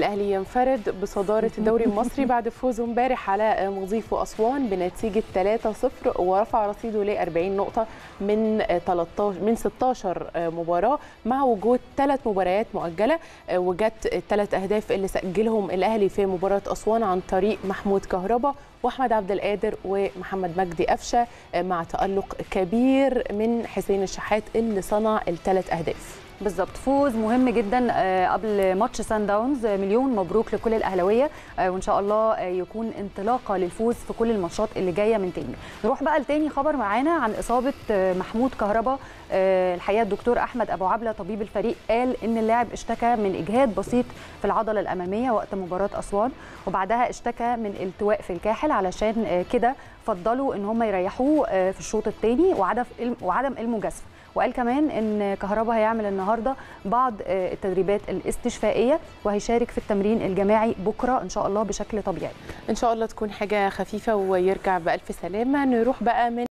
الاهلي ينفرد بصداره الدوري المصري بعد فوزه امبارح على مضيفه اسوان بنتيجه 3-0 ورفع رصيده ل 40 نقطه من 13 من 16 مباراه مع وجود ثلاث مباريات مؤجله وجت الثلاث اهداف اللي سجلهم الاهلي في مباراه اسوان عن طريق محمود كهربا واحمد عبد القادر ومحمد مجدي قفشه مع تالق كبير من حسين الشحات اللي صنع الثلاث اهداف بالظبط فوز مهم جدا قبل ماتش سان داونز مليون مبروك لكل الاهلاويه وان شاء الله يكون انطلاقه للفوز في كل الماتشات اللي جايه من تاني نروح بقى لتاني خبر معانا عن اصابه محمود كهربا الحقيقه الدكتور احمد ابو عبله طبيب الفريق قال ان اللاعب اشتكى من اجهاد بسيط في العضله الاماميه وقت مباراه اسوان وبعدها اشتكى من التواء في الكاحل علشان كده فضلوا ان هم يريحوه في الشوط الثاني وعدم وعدم المجازفه وقال كمان ان كهربا هيعمل النهارده بعض التدريبات الاستشفائيه وهيشارك في التمرين الجماعي بكره ان شاء الله بشكل طبيعي ان شاء الله تكون حاجه خفيفه ويرجع بالف سلامه نروح بقى من